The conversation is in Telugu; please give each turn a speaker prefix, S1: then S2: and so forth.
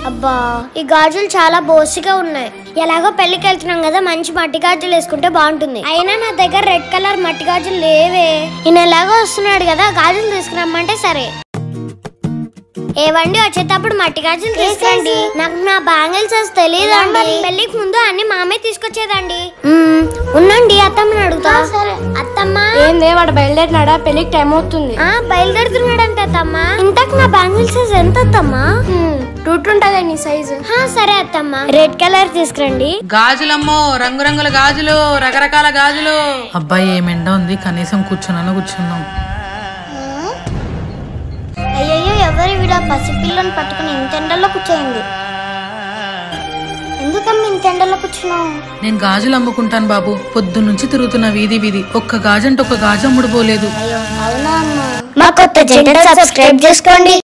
S1: అబ్బా ఈ గాజులు చాలా బోసిగా ఉన్నాయి ఎలాగో పెళ్లికి వెళ్తున్నాం కదా మంచి మట్టి గాజులు వేసుకుంటే బాగుంటుంది అయినా నా దగ్గర రెడ్ కలర్ మట్టి గాజులు లేవే ఈయన ఎలాగో వస్తున్నాడు కదా గాజులు తీసుకురమ్మంటే సరే ఏవండి వచ్చేటప్పుడు మట్టి గాజులు తీసుకురండి నాకు నా బ్యాంగిల్స్ అసలు తెలియదు అండి పెళ్లికి ముందు అన్ని మామే తీసుకొచ్చేదండి మ్మ్, ఉండండి అత్తమ్మని అడుగుతా సరే అత్తమ్మ
S2: ఏందే వాడు బయలుదేరినాడా పెళ్లికి టైం అవుతుంది
S1: ఆ బయలుదేరుతున్నాడంట అత్తమ్మ ఇంతకు నా బ్యాంగిల్ సైజ్ ఎంత అత్తమ్మ
S2: టూట్ ఉంటుందే నీ సైజు
S1: హా, సరే అత్తమ్మ రెడ్ కలర్ తీసుకురండి
S3: గాజులమ్మో రంగురంగుల గాజులు రకరకాల గాజులు అబ్బాయి ఏమెండ ఉంది కనీసం కూర్చున్నాను కూర్చున్నాం
S1: అయ్యయ్యో ఎవరు వీడ పసిపిల్లని పట్టుకుని ఇంత ఎండలో కూర్చోయింది ఎందుకమ్మ ఇంత ఎండలో కూర్చున్నావు
S3: నేను గాజులు అమ్ముకుంటాను బాబు పొద్దున్నుంచి తిరుగుతున్న వీధి వీధి ఒక్క గాజంటే ఒక్క గాజు అమ్ముడు పోలేదు
S1: మా కొత్త జంట సబ్స్క్రైబ్ చేసుకోండి